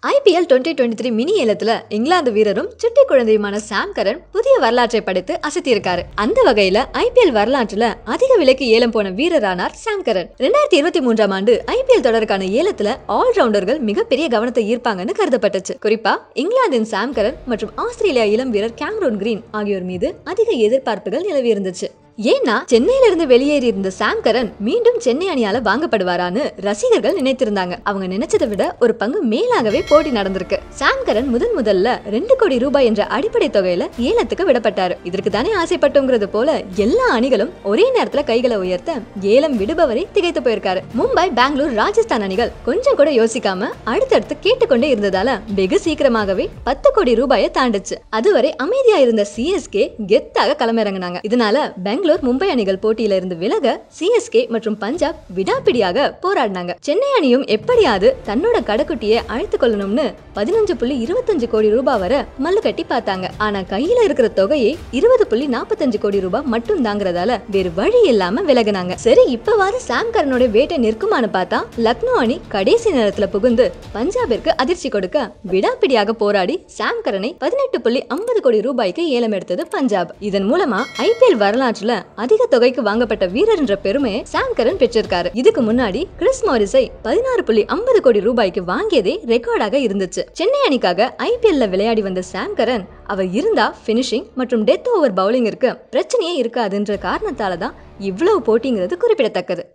IPL twenty twenty three mini ஏலத்துல இங்கிலாந்து வீரரும் சுட்டி குழந்தையுமான சாம் கரன் புதிய வரலாற்றை படைத்து அசத்தியிருக்காரு அந்த வகையில ஐபிஎல் வரலாற்றுல அதிக விலைக்கு ஏலம் போன வீரரானார் சாம் கரன் ரெண்டாயிரத்தி இருபத்தி மூன்றாம் ஆண்டு ஐபிஎல் தொடருக்கான ஏலத்துல ஆல்ரவுண்டர்கள் மிகப்பெரிய கவனத்தை ஈர்ப்பாங்கன்னு கருதப்பட்டுச்சு குறிப்பா இங்கிலாந்தின் சாம் கரன் மற்றும் ஆஸ்திரேலியா இளம் வீரர் கேமரோன் கிரீன் ஆகியோர் மீது அதிக எதிர்பார்ப்புகள் நிலவி இருந்துச்சு ஏன்னா சென்னையில இருந்து வெளியேறி இருந்த சாம் கரன் மீண்டும் சென்னை அணியால வாங்கப்படுவாரான்னு ரசிகர்கள் நினைத்திருந்தாங்க அவங்க நினைச்சதை விட ஒரு பங்கு மேலாகவே போட்டி நடந்திருக்கு சாம் கரன் முதன் முதல்ல ரெண்டு கோடி ரூபாய் என்ற அடிப்படை தொகையில ஏலத்துக்கு விடப்பட்டாரு இதற்கு தானே ஆசைப்பட்டோங்கிறது போல எல்லா அணிகளும் ஒரே நேரத்துல கைகளை உயர்த்த ஏலம் விடுபவரை திகைத்து போயிருக்காரு மும்பை பெங்களூர் ராஜஸ்தான் அணிகள் கொஞ்சம் கூட யோசிக்காம அடுத்தடுத்து கேட்டுக்கொண்டே இருந்ததால வெகு சீக்கிரமாகவே பத்து கோடி ரூபாயை தாண்டுச்சு அதுவரை அமைதியா இருந்த சிஎஸ்கே கெத்தாக களமிறங்கினாங்க இதனால பெங்களூர் மும்பை அணிகள் போட்டியில இருந்து விலக சிஎஸ்கே மற்றும் பஞ்சாப் விடாப்பிடியாக போராடினாங்க சென்னை அணியும் எப்படியாவது தன்னோட கடைக்குட்டியை அழைத்து கொள்ளணும்னு பதினஞ்சு புள்ளி இருபத்தஞ்சு கோடி ரூபாய் வரை மல்லு கட்டி பார்த்தாங்க ஆனா கையில இருக்கிற தொகையை இருபது புள்ளி நாற்பத்தஞ்சு கோடி ரூபாய் மட்டும் தாங்கிறதால வேறு வழி இல்லாம விலகுனாங்க சரி இப்பவாறு சாம் கரனோட வேட்டை நிற்குமான்னு பார்த்தா லக்னோ அணி கடைசி நேரத்துல புகுந்து பஞ்சாபிற்கு அதிர்ச்சி கொடுக்க விடாப்பிடியாக போராடி சாம் கரனை பதினெட்டு புள்ளி ஐம்பது கோடி ரூபாய்க்கு ஏலம் எடுத்தது பஞ்சாப் இதன் மூலமா ஐபிஎல் வரலாற்றுல அதிக தொகைக்கு வாங்கப்பட்ட வீரர் என்ற பெருமையை சாம் கரன் பெற்றிருக்காரு இதுக்கு முன்னாடி கிறிஸ் மாரிஸை பதினாறு புள்ளி ஐம்பது கோடி ரூபாய்க்கு வாங்கியதே ரெக்கார்டாக இருந்துச்சு சென்னை அணிக்காக ஐபிஎல்ல விளையாடி வந்த சாம் கரன் அவர் இருந்தா பினிஷிங் மற்றும் டெத் ஓவர் பவுலிங்கிற்கு பிரச்சனையே இருக்காதுன்ற காரணத்தால தான் இவ்வளவு போட்டிங்கிறது குறிப்பிடத்தக்கது